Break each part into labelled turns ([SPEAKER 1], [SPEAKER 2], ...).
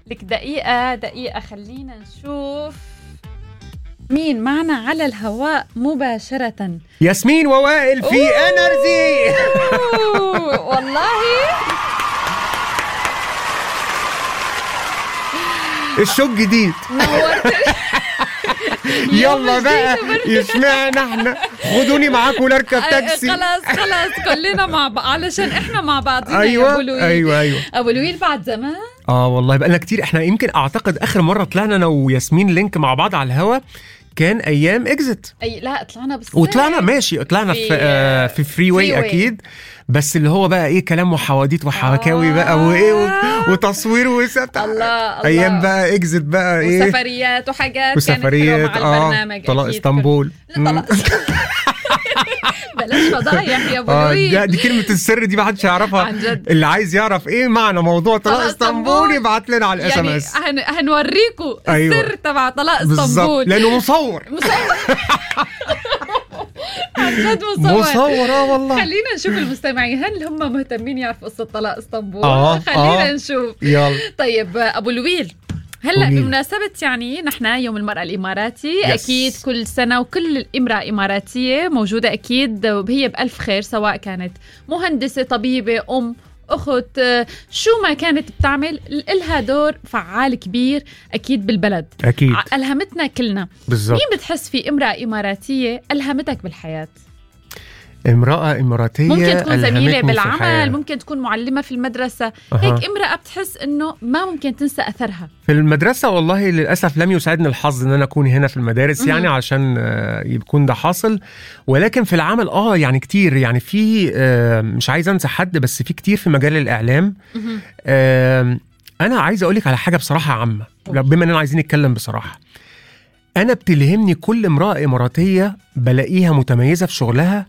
[SPEAKER 1] لك دقيقة دقيقة خلينا نشوف مين معنا على الهواء مباشرة
[SPEAKER 2] ياسمين ووائل في انرجي
[SPEAKER 1] أوه، والله
[SPEAKER 2] الشوك جديد
[SPEAKER 1] نورت
[SPEAKER 2] يلا بقى
[SPEAKER 1] جديد
[SPEAKER 2] يسمعنا احنا خدوني معاكم نركب تاكسي
[SPEAKER 1] خلاص خلاص كلنا مع بعض علشان احنا مع بعضنا يا
[SPEAKER 2] ايوه
[SPEAKER 1] ابو لويل
[SPEAKER 2] ايوه ايوه
[SPEAKER 1] ابو لويل بعد زمان
[SPEAKER 2] اه والله بقى لنا كتير احنا يمكن اعتقد اخر مره طلعنا انا وياسمين لينك مع بعض على الهوا كان ايام اكزت
[SPEAKER 1] اي لا طلعنا بس
[SPEAKER 2] وطلعنا ماشي طلعنا في
[SPEAKER 1] في-
[SPEAKER 2] آه في فري واي
[SPEAKER 1] فري واي.
[SPEAKER 2] اكيد بس اللي هو بقى ايه كلام وحواديت وحواكاوي
[SPEAKER 1] آه.
[SPEAKER 2] بقى وايه و- وتصوير وسبت
[SPEAKER 1] الله الله
[SPEAKER 2] ايام بقى اكزت بقى ايه
[SPEAKER 1] وسفريات وحاجات
[SPEAKER 2] وسفريات
[SPEAKER 1] كانت حلوة مع
[SPEAKER 2] اه
[SPEAKER 1] البرنامج
[SPEAKER 2] طلاق
[SPEAKER 1] أكيد.
[SPEAKER 2] اسطنبول
[SPEAKER 1] كل- طلاق بلاش فضايح يا ابو
[SPEAKER 2] اه
[SPEAKER 1] لويل
[SPEAKER 2] ده- دي كلمة السر دي ما حدش يعرفها
[SPEAKER 1] عن جد.
[SPEAKER 2] اللي عايز يعرف ايه معنى موضوع طلاق
[SPEAKER 1] طلاق
[SPEAKER 2] اسطنبول
[SPEAKER 1] اسطنبول.
[SPEAKER 2] يبعت لنا على الاس ام
[SPEAKER 1] يعني
[SPEAKER 2] اس
[SPEAKER 1] هن... هنوريكم
[SPEAKER 2] أيوة.
[SPEAKER 1] السر تبع طلاق
[SPEAKER 2] بالظبط
[SPEAKER 1] اسطنبول
[SPEAKER 2] لانه مصور
[SPEAKER 1] عن جد مصور
[SPEAKER 2] مصور اه والله
[SPEAKER 1] خلينا نشوف المستمعين هل هم مهتمين يعرفوا قصه طلاق اسطنبول
[SPEAKER 2] آه،
[SPEAKER 1] خلينا
[SPEAKER 2] آه.
[SPEAKER 1] نشوف
[SPEAKER 2] يلا
[SPEAKER 1] طيب ابو لويل هلا
[SPEAKER 2] قوليلي.
[SPEAKER 1] بمناسبة يعني نحن يوم المرأة الإماراتي
[SPEAKER 2] Yes.
[SPEAKER 1] أكيد كل سنة وكل امرأة إماراتية موجودة أكيد وهي بألف خير سواء كانت مهندسة طبيبة أم أخت آه، شو ما كانت بتعمل إلها دور فعال كبير أكيد بالبلد
[SPEAKER 2] اكيد
[SPEAKER 1] ع- ألهمتنا كلنا
[SPEAKER 2] بالظبط
[SPEAKER 1] مين بتحس في امرأة إماراتية ألهمتك بالحياة
[SPEAKER 2] امرأة إماراتية
[SPEAKER 1] ممكن تكون زميلة
[SPEAKER 2] ألهمتني في
[SPEAKER 1] بالعمل
[SPEAKER 2] الحياة.
[SPEAKER 1] ممكن تكون معلمة في المدرسة
[SPEAKER 2] أها.
[SPEAKER 1] هيك امرأة بتحس إنه ما ممكن تنسى أثرها
[SPEAKER 2] في المدرسة والله للأسف لم يساعدني الحظ إن أنا أكون هنا في المدارس
[SPEAKER 1] مهم.
[SPEAKER 2] يعني عشان آه، يكون ده حاصل ولكن في العمل آه يعني كتير يعني في آه، مش عايز أنسى حد بس في كتير في مجال الإعلام
[SPEAKER 1] مهم.
[SPEAKER 2] آه، أنا عايز أقول لك على حاجة بصراحة عامة
[SPEAKER 1] قول.
[SPEAKER 2] بما إننا عايزين نتكلم بصراحة أنا بتلهمني كل امرأة إماراتية بلاقيها متميزة في شغلها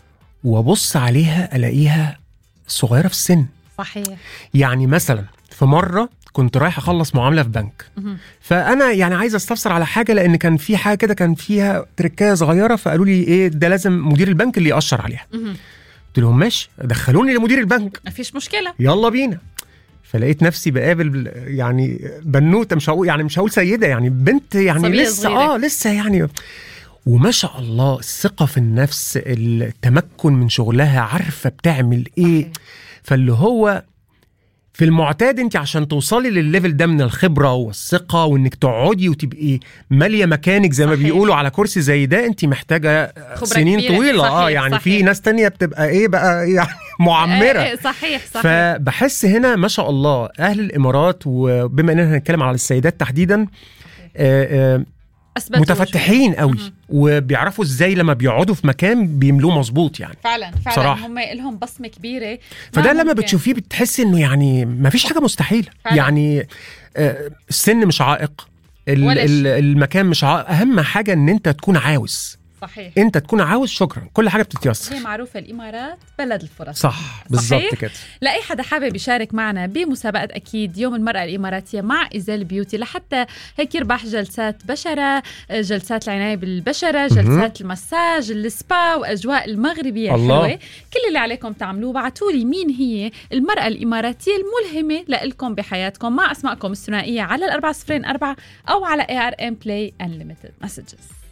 [SPEAKER 2] وأبص عليها ألاقيها صغيرة في السن
[SPEAKER 1] صحيح
[SPEAKER 2] يعني مثلا في مره كنت رايح اخلص معامله في بنك
[SPEAKER 1] مهم.
[SPEAKER 2] فانا يعني عايز استفسر على حاجه لان كان في حاجه كده كان فيها تركايه صغيره فقالوا لي ايه ده لازم مدير البنك اللي ياشر عليها
[SPEAKER 1] مهم.
[SPEAKER 2] قلت لهم ماشي دخلوني لمدير البنك
[SPEAKER 1] ما فيش مشكلة
[SPEAKER 2] يلا بينا فلقيت نفسي بقابل يعني بنوته مش هقول يعني مش هقول سيده يعني بنت يعني
[SPEAKER 1] صبية
[SPEAKER 2] لسه
[SPEAKER 1] صغيرة.
[SPEAKER 2] اه لسه يعني وما شاء الله الثقه في النفس التمكن من شغلها عارفه بتعمل ايه
[SPEAKER 1] صحيح.
[SPEAKER 2] فاللي هو في المعتاد انت عشان توصلي للليفل ده من الخبره والثقه وانك تقعدي وتبقي ماليه مكانك زي ما
[SPEAKER 1] صحيح.
[SPEAKER 2] بيقولوا على كرسي زي ده انت محتاجه
[SPEAKER 1] خبرة
[SPEAKER 2] سنين
[SPEAKER 1] كبيرة.
[SPEAKER 2] طويله اه
[SPEAKER 1] صحيح،
[SPEAKER 2] يعني في
[SPEAKER 1] صحيح.
[SPEAKER 2] ناس تانية بتبقى ايه بقى يعني معمره
[SPEAKER 1] إيه إيه صحيح صحيح
[SPEAKER 2] فبحس هنا ما شاء الله اهل الامارات وبما اننا هنتكلم على السيدات تحديدا آه، آه،
[SPEAKER 1] أثبتوا
[SPEAKER 2] متفتحين قوي
[SPEAKER 1] مهم.
[SPEAKER 2] وبيعرفوا ازاي لما بيقعدوا في مكان بيملوه مظبوط يعني
[SPEAKER 1] فعلا فعلا
[SPEAKER 2] بصراحة.
[SPEAKER 1] هم لهم بصمة كبيرة
[SPEAKER 2] فده
[SPEAKER 1] ما
[SPEAKER 2] لما
[SPEAKER 1] ممكن.
[SPEAKER 2] بتشوفيه بتحسي انه يعني ما فيش حاجه مستحيله
[SPEAKER 1] فعلا.
[SPEAKER 2] يعني آه، السن مش عائق ال-
[SPEAKER 1] ولا
[SPEAKER 2] ال-
[SPEAKER 1] شيء.
[SPEAKER 2] المكان مش عائق اهم حاجه ان انت تكون عاوز
[SPEAKER 1] صحيح
[SPEAKER 2] انت تكون عاوز شكرا كل حاجه
[SPEAKER 1] هي
[SPEAKER 2] بتتيسر
[SPEAKER 1] معروفة الإمارات بلد الفرص
[SPEAKER 2] صح بالظبط
[SPEAKER 1] صحيح؟
[SPEAKER 2] كده
[SPEAKER 1] لأي حدا حابب يشارك معنا بمسابقة أكيد يوم المرأة الإماراتية مع إزال بيوتي لحتى هيك يربح جلسات بشرة جلسات العناية بالبشرة جلسات المساج السبا وأجواء المغربية
[SPEAKER 2] الله.
[SPEAKER 1] الحلوة كل اللي عليكم تعملوه بعتوا لي مين هي المرأة الإماراتية الملهمة لإلكم بحياتكم مع أسماءكم الثنائية على الأربعة صفرين أربعة أو على ARM Play Unlimited Messages